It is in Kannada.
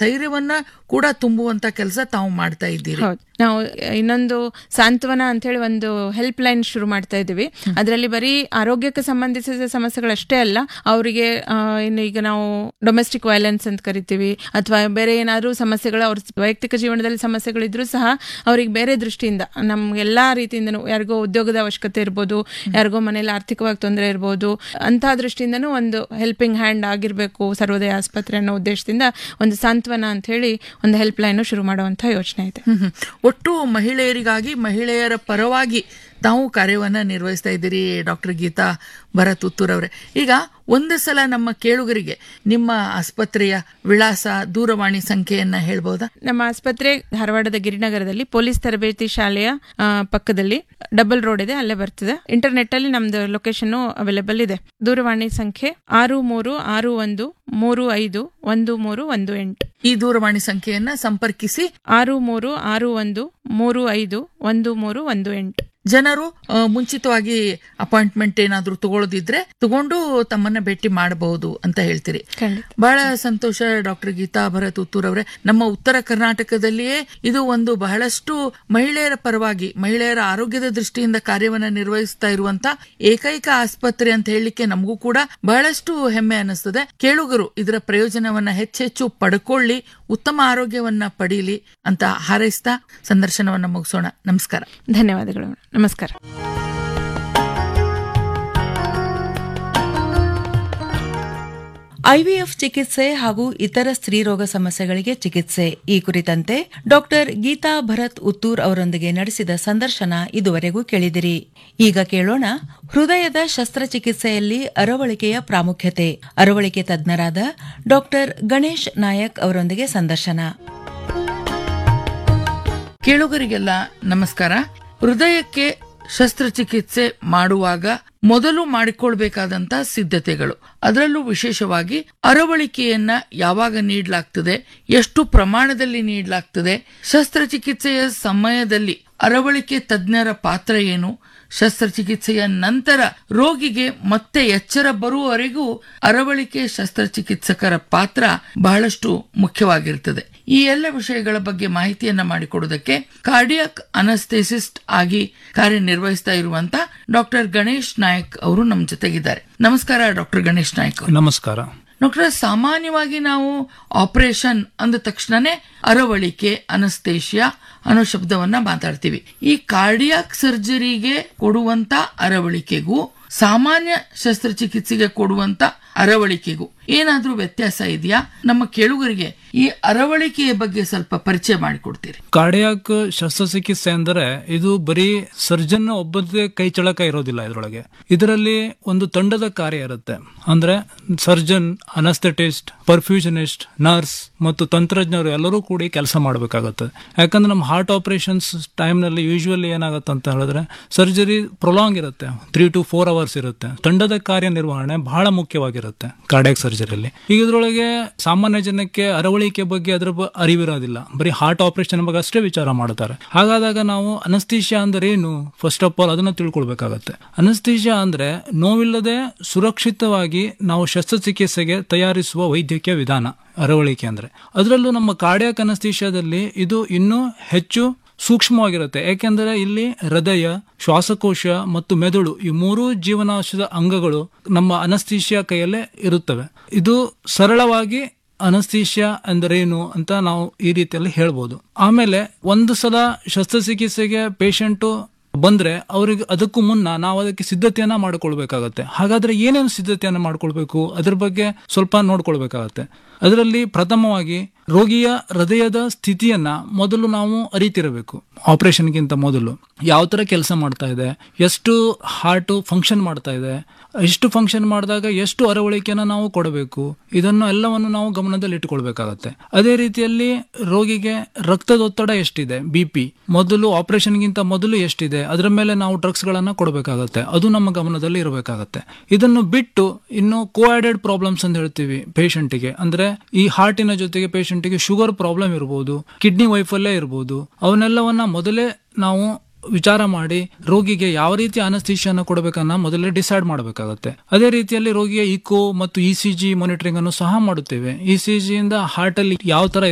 ಸ್ಥೈರ್ಯವನ್ನ ಕೂಡ ತುಂಬುವಂತ ಕೆಲಸ ತಾವು ಮಾಡ್ತಾ ಇದ್ದೀರಿ ಹೌದು ನಾವು ಇನ್ನೊಂದು ಸಾಂತ್ವನ ಅಂತ ಹೇಳಿ ಒಂದು ಹೆಲ್ಪ್ ಲೈನ್ ಶುರು ಮಾಡ್ತಾ ಇದ್ದೀವಿ ಅದರಲ್ಲಿ ಬರೀ ಆರೋಗ್ಯಕ್ಕೆ ಸಂಬಂಧಿಸಿದ ಸಮಸ್ಯೆಗಳಷ್ಟೇ ಅಲ್ಲ ಅವರಿಗೆ ಇನ್ನು ಈಗ ನಾವು ಡೊಮೆಸ್ಟಿಕ್ ವೈಲೆನ್ಸ್ ಅಂತ ಕರಿತೀವಿ ಅಥವಾ ಬೇರೆ ಏನಾದ್ರು ಸಮಸ್ಯೆಗಳು ಅವ್ರ ವೈಯಕ್ತಿಕ ಜೀವನದಲ್ಲಿ ಸಮಸ್ಯೆಗಳಿದ್ರು ಸಹ ಅವ್ರಿಗೆ ಬೇರೆ ದೃಷ್ಟಿಯಿಂದ ನಮ್ ಎಲ್ಲಾ ರೀತಿಯಿಂದನೂ ಯಾರಿಗೋ ಉದ್ಯೋಗದ ಅವಶ್ಯಕತೆ ಇರ್ಬೋದು ಯಾರಿಗೋ ಮನೇಲಿ ಆರ್ಥಿಕವಾಗಿ ತೊಂದರೆ ಇರ್ಬೋದು ಅಂತಹ ದೃಷ್ಟಿಯಿಂದನೂ ಒಂದು ಹೆಲ್ಪಿಂಗ್ ಹ್ಯಾಂಡ್ ಆಗಿರ್ಬೇಕು ಸರ್ವೋದಯ ಆಸ್ಪತ್ರೆ ಅನ್ನೋ ಉದ್ದೇಶದಿಂದ ಒಂದು ಸಾಂತ್ವನ ಅಂತ ಹೇಳಿ ಒಂದು ಹೆಲ್ಪ್ ಲೈನ್ ಶುರು ಮಾಡುವಂತ ಯೋಚನೆ ಇದೆ ಹ್ಮ್ ಹ್ಮ್. ಒಟ್ಟು ಮಹಿಳೆಯರಿಗಾಗಿ ಮಹಿಳೆಯರ ಪರವಾಗಿ ತಾವು ಕಾರ್ಯವನ್ನ ನಿರ್ವಹಿಸ್ತಾ ಇದ್ದೀರಿ ಡಾಕ್ಟರ್ ಗೀತಾ ಭರತ್ ಉತ್ತೂರ್ ಅವರೇ ಈಗ ಒಂದು ಸಲ ನಮ್ಮ ಕೇಳುಗರಿಗೆ ನಿಮ್ಮ ಆಸ್ಪತ್ರೆಯ ವಿಳಾಸ ದೂರವಾಣಿ ಸಂಖ್ಯೆಯನ್ನ ಹೇಳ್ಬೋದಾ ನಮ್ಮ ಆಸ್ಪತ್ರೆ ಧಾರವಾಡದ ಗಿರಿನಗರದಲ್ಲಿ ಪೊಲೀಸ್ ತರಬೇತಿ ಶಾಲೆಯ ಆ, ಪಕ್ಕದಲ್ಲಿ ಡಬಲ್ ರೋಡ್ ಇದೆ ಅಲ್ಲೇ ಬರ್ತದೆ ಇಂಟರ್ನೆಟ್ ಅಲ್ಲಿ ನಮ್ದು ಲೊಕೇಶನ್ ಅವೈಲೇಬಲ್ ಇದೆ ದೂರವಾಣಿ ಸಂಖ್ಯೆ ಆರು ಮೂರು ಆರು ಒಂದು ಮೂರು ಐದು ಒಂದು ಮೂರು ಒಂದು ಎಂಟು ಈ ದೂರವಾಣಿ ಸಂಖ್ಯೆಯನ್ನ ಸಂಪರ್ಕಿಸಿ ಆರು ಮೂರು ಆರು ಒಂದು ಮೂರು ಐದು ಒಂದು ಮೂರು ಒಂದು ಎಂಟು ಜನರು ಆ, ಮುಂಚಿತವಾಗಿ ಅಪಾಯಿಂಟ್ಮೆಂಟ್ ಏನಾದ್ರೂ ತಗೊಳ್ಳೋದಿದ್ರೆ ತಗೊಂಡು ತಮ್ಮನ್ನ ಭೇಟಿ ಮಾಡಬಹುದು ಅಂತ ಹೇಳ್ತೀರಿ ಖಂಡಿತ ಬಹಳ ಸಂತೋಷ ಡಾಕ್ಟರ್ ಗೀತಾ ಭರತ್ ಉತ್ತೂರ್ ಅವರೇ ನಮ್ಮ ಉತ್ತರ ಕರ್ನಾಟಕದಲ್ಲಿಯೇ ಇದು ಒಂದು ಬಹಳಷ್ಟು ಮಹಿಳೆಯರ ಪರವಾಗಿ ಮಹಿಳೆಯರ ಆರೋಗ್ಯದ ದೃಷ್ಟಿಯಿಂದ ಕಾರ್ಯವನ್ನ ನಿರ್ವಹಿಸ್ತಾ ಇರುವಂತ ಏಕೈಕ ಆಸ್ಪತ್ರೆ ಅಂತ ಹೇಳಲಿಕ್ಕೆ ನಮಗೂ ಕೂಡ ಬಹಳಷ್ಟು ಹೆಮ್ಮೆ ಅನಿಸ್ತದೆ ಕೇಳುಗರು ಇದರ ಪ್ರಯೋಜನವನ್ನ ಹೆಚ್ಚೆಚ್ಚು ಪಡ್ಕೊಳ್ಳಿ ಉತ್ತಮ ಆರೋಗ್ಯವನ್ನ ಪಡೀಲಿ ಅಂತ ಹಾರೈಸ್ತಾ ಸಂದರ್ಶನವನ್ನ ಮುಗಿಸೋಣ ನಮಸ್ಕಾರ ಧನ್ಯವಾದಗಳು ನಮಸ್ಕಾರ ಐವಿಎಫ್ ಚಿಕಿತ್ಸೆ ಹಾಗೂ ಇತರ ಸ್ತ್ರೀರೋಗ ಸಮಸ್ಯೆಗಳಿಗೆ ಚಿಕಿತ್ಸೆ ಈ ಕುರಿತಂತೆ ಡಾಕ್ಟರ್ ಗೀತಾ ಭರತ್ ಉತ್ತೂರ್ ಅವರೊಂದಿಗೆ ನಡೆಸಿದ ಸಂದರ್ಶನ ಇದುವರೆಗೂ ಕೇಳಿದಿರಿ ಈಗ ಕೇಳೋಣ ಹೃದಯದ ಶಸ್ತ್ರಚಿಕಿತ್ಸೆಯಲ್ಲಿ ಅರವಳಿಕೆಯ ಪ್ರಾಮುಖ್ಯತೆ ಅರವಳಿಕೆ ತಜ್ಞರಾದ ಡಾಕ್ಟರ್ ಗಣೇಶ್ ನಾಯಕ್ ಅವರೊಂದಿಗೆ ಸಂದರ್ಶನ ಕೇಳುಗರಿಗೆಲ್ಲ ನಮಸ್ಕಾರ ಹೃದಯಕ್ಕೆ ಶಸ್ತ್ರಚಿಕಿತ್ಸೆ ಮಾಡುವಾಗ ಮೊದಲು ಮಾಡಿಕೊಳ್ಬೇಕಾದಂತ ಸಿದ್ಧತೆಗಳು ಅದರಲ್ಲೂ ವಿಶೇಷವಾಗಿ ಅರವಳಿಕೆಯನ್ನ ಯಾವಾಗ ನೀಡಲಾಗ್ತದೆ ಎಷ್ಟು ಪ್ರಮಾಣದಲ್ಲಿ ನೀಡಲಾಗ್ತದೆ ಶಸ್ತ್ರಚಿಕಿತ್ಸೆಯ ಸಮಯದಲ್ಲಿ ಅರವಳಿಕೆ ತಜ್ಞರ ಪಾತ್ರ ಏನು ಶಸ್ತ್ರಚಿಕಿತ್ಸೆಯ ನಂತರ ರೋಗಿಗೆ ಮತ್ತೆ ಎಚ್ಚರ ಬರುವವರೆಗೂ ಅರವಳಿಕೆ ಶಸ್ತ್ರಚಿಕಿತ್ಸಕರ ಪಾತ್ರ ಬಹಳಷ್ಟು ಮುಖ್ಯವಾಗಿರ್ತದೆ ಈ ಎಲ್ಲ ವಿಷಯಗಳ ಬಗ್ಗೆ ಮಾಹಿತಿಯನ್ನ ಮಾಡಿಕೊಡುವುದಕ್ಕೆ ಕಾರ್ಡಿಯಕ್ ಅನಸ್ಥೆಸಿಸ್ಟ್ ಆಗಿ ಕಾರ್ಯನಿರ್ವಹಿಸ್ತಾ ಇರುವಂತ ಡಾಕ್ಟರ್ ಗಣೇಶ್ ನಾಯಕ್ ಅವರು ನಮ್ಮ ಜೊತೆಗಿದ್ದಾರೆ ನಮಸ್ಕಾರ ಡಾಕ್ಟರ್ ಗಣೇಶ್ ನಾಯಕ್ ಅವರು ನಮಸ್ಕಾರ ಡಾಕ್ಟರ್ ಸಾಮಾನ್ಯವಾಗಿ ನಾವು ಆಪರೇಷನ್ ಅಂದ ತಕ್ಷಣನೇ ಅರವಳಿಕೆ ಅನಸ್ತೇಷಿಯಾ ಅನ್ನೋ ಶಬ್ದವನ್ನ ಮಾತಾಡ್ತೀವಿ ಈ ಕಾರ್ಡಿಯಾಕ್ ಸರ್ಜರಿಗೆ ಕೊಡುವಂತ ಅರವಳಿಕೆಗೂ ಸಾಮಾನ್ಯ ಶಸ್ತ್ರಚಿಕಿತ್ಸೆಗೆ ಕೊಡುವಂತ ಅರವಳಿಕೆಗೂ ಏನಾದ್ರೂ ವ್ಯತ್ಯಾಸ ಇದೆಯಾ ನಮ್ಮ ಕೇಳುಗರಿಗೆ ಈ ಅರವಳಿಕೆಯ ಬಗ್ಗೆ ಸ್ವಲ್ಪ ಪರಿಚಯ ಮಾಡಿಕೊಡ್ತೀರಿ ಕಾರ್ಡಿಯಾಕ್ ಶಸ್ತ್ರಚಿಕಿತ್ಸೆ ಅಂದರೆ ಇದು ಬರೀ ಸರ್ಜನ್ ಒಬ್ಬದೇ ಕೈ ಚಳಕ ಇರೋದಿಲ್ಲ ಇದರೊಳಗೆ ಇದರಲ್ಲಿ ಒಂದು ತಂಡದ ಕಾರ್ಯ ಇರುತ್ತೆ ಅಂದ್ರೆ ಸರ್ಜನ್ ಅನಸ್ಥೆಟಿಸ್ಟ್ ಪರ್ಫ್ಯೂಷನಿಸ್ಟ್ ನರ್ಸ್ ಮತ್ತು ತಂತ್ರಜ್ಞರು ಎಲ್ಲರೂ ಕೂಡಿ ಕೆಲಸ ಮಾಡಬೇಕಾಗುತ್ತೆ ಯಾಕಂದ್ರೆ ನಮ್ಮ ಹಾರ್ಟ್ ಆಪರೇಷನ್ಸ್ ಟೈಮ್ನಲ್ಲಿ ಯೂಶುವಲಿ ಏನಾಗುತ್ತೆ ಅಂತ ಹೇಳಿದ್ರೆ ಸರ್ಜರಿ ಪ್ರೊಲಾಂಗ್ ಇರುತ್ತೆ ತ್ರೀ ಟು ಫೋರ್ ಅವರ್ಸ್ ಇರುತ್ತೆ ತಂಡದ ಕಾರ್ಯನಿರ್ವಹಣೆ ಬಹಳ ಮುಖ್ಯವಾಗಿರುತ್ತೆ ಕಾರ್ಡಿಯಾಕ್ ಸರ್ಜರಿಯಲ್ಲಿ ಈಗ ಇದರೊಳಗೆ ಸಾಮಾನ್ಯ ಜನಕ್ಕೆ ಅರವಳಿಕೆ ಬಗ್ಗೆ ಅದರ ಬ- ಅರಿವಿರೋದಿಲ್ಲ ಬರೀ ಹಾರ್ಟ್ ಆಪರೇಷನ್ ಬಗ್ಗೆ ಅಷ್ಟೇ ವಿಚಾರ ಮಾಡ್ತಾರೆ ಹಾಗಾದಾಗ ನಾವು ಅನಸ್ತೀಶಿಯಾ ಅಂದ್ರೆ ಏನು ಫಸ್ಟ್ ಆಫ್ ಆಲ್ ಅದನ್ನ ತಿಳ್ಕೊಳ್ಬೇಕಾಗತ್ತೆ ಅನಸ್ತೀಶಿಯಾ ಅಂದ್ರೆ ನೋವಿಲ್ಲದೆ ಸುರಕ್ಷಿತವಾಗಿ ನಾವು ಶಸ್ತ್ರಚಿಕಿತ್ಸೆಗೆ ತಯಾರಿಸುವ ವೈದ್ಯಕೀಯ ವಿಧಾನ ಅರವಳಿಕೆ ಅಂದ್ರೆ ಅದರಲ್ಲೂ ನಮ್ಮ ಕಾರ್ಡಿಯಾಕ್ ಅನಸ್ತೀಶಿಯಾದಲ್ಲಿ ಇದು ಇನ್ನೂ ಹೆಚ್ಚು ಸೂಕ್ಷ್ಮವಾಗಿರುತ್ತೆ ಯಾಕೆಂದರೆ ಇಲ್ಲಿ ಹೃದಯ ಶ್ವಾಸಕೋಶ ಮತ್ತು ಮೆದುಳು ಈ ಮೂರೂ ಜೀವನಾಂಶದ ಅಂಗಗಳು ನಮ್ಮ ಅನಸ್ತೀಶಿಯಾ ಕೈಯಲ್ಲೇ ಇರುತ್ತವೆ ಇದು ಸರಳವಾಗಿ ಅನಸ್ತೀಶಿಯಾ ಅಂದರೇನು ಅಂತ ನಾವು ಈ ರೀತಿಯಲ್ಲಿ ಹೇಳ್ಬೋದು ಆಮೇಲೆ ಒಂದು ಸಲ ಶಸ್ತ್ರಚಿಕಿತ್ಸೆಗೆ ಪೇಷಂಟು ಬಂದ್ರೆ ಅವ್ರಿಗೆ ಅದಕ್ಕೂ ಮುನ್ನ ನಾವು ಅದಕ್ಕೆ ಸಿದ್ಧತೆಯನ್ನ ಮಾಡ್ಕೊಳ್ಬೇಕಾಗತ್ತೆ ಹಾಗಾದ್ರೆ ಏನೇನು ಸಿದ್ಧತೆಯನ್ನ ಮಾಡ್ಕೊಳ್ಬೇಕು ಅದ್ರ ಬಗ್ಗೆ ಸ್ವಲ್ಪ ನೋಡ್ಕೊಳ್ಬೇಕಾಗತ್ತೆ ಅದರಲ್ಲಿ ಪ್ರಥಮವಾಗಿ ರೋಗಿಯ ಹೃದಯದ ಸ್ಥಿತಿಯನ್ನ ಮೊದಲು ನಾವು ಅರಿತಿರಬೇಕು ಆಪರೇಷನ್ಗಿಂತ ಮೊದಲು ಯಾವ ತರ ಕೆಲಸ ಮಾಡ್ತಾ ಇದೆ ಎಷ್ಟು ಹಾರ್ಟ್ ಫಂಕ್ಷನ್ ಮಾಡ್ತಾ ಇದೆ ಎಷ್ಟು ಫಂಕ್ಷನ್ ಮಾಡಿದಾಗ ಎಷ್ಟು ಅರವಳಿಕೆನ ನಾವು ಕೊಡಬೇಕು ಇದನ್ನು ಎಲ್ಲವನ್ನು ನಾವು ಗಮನದಲ್ಲಿ ಇಟ್ಟುಕೊಳ್ಬೇಕಾಗತ್ತೆ ಅದೇ ರೀತಿಯಲ್ಲಿ ರೋಗಿಗೆ ರಕ್ತದೊತ್ತಡ ಎಷ್ಟಿದೆ ಬಿ ಪಿ ಮೊದಲು ಆಪರೇಷನ್ಗಿಂತ ಮೊದಲು ಎಷ್ಟಿದೆ ಅದರ ಮೇಲೆ ನಾವು ಡ್ರಗ್ಸ್ ಗಳನ್ನ ಕೊಡಬೇಕಾಗತ್ತೆ ಅದು ನಮ್ಮ ಗಮನದಲ್ಲಿ ಇರಬೇಕಾಗತ್ತೆ ಇದನ್ನು ಬಿಟ್ಟು ಇನ್ನು ಕೋಆಡೆಡ್ ಪ್ರಾಬ್ಲಮ್ಸ್ ಅಂತ ಹೇಳ್ತೀವಿ ಪೇಷಂಟಿಗೆ ಅಂದ್ರೆ ಈ ಹಾರ್ಟಿನ ಜೊತೆಗೆ ಪೇಷಂಟಿಗೆ ಶುಗರ್ ಪ್ರಾಬ್ಲಮ್ ಇರಬಹುದು ಕಿಡ್ನಿ ವೈಫಲ್ಯ ಇರಬಹುದು ಅವನ್ನೆಲ್ಲವನ್ನ ಮೊದಲೇ ನಾವು ವಿಚಾರ ಮಾಡಿ ರೋಗಿಗೆ ಯಾವ ರೀತಿ ಅನಸ್ತೀಶಿಯನ್ನ ಕೊಡಬೇಕನ್ನ ಮೊದಲೇ ಡಿಸೈಡ್ ಮಾಡಬೇಕಾಗತ್ತೆ ಅದೇ ರೀತಿಯಲ್ಲಿ ರೋಗಿಯ ಇಕೋ ಮತ್ತು ಇ ಸಿ ಜಿ ಮಾನಿಟರಿಂಗ್ ಅನ್ನು ಸಹ ಮಾಡುತ್ತೇವೆ ಇ ಸಿ ಜಿಯಿಂದ ಹಾರ್ಟ್ ಅಲ್ಲಿ ಯಾವ ತರ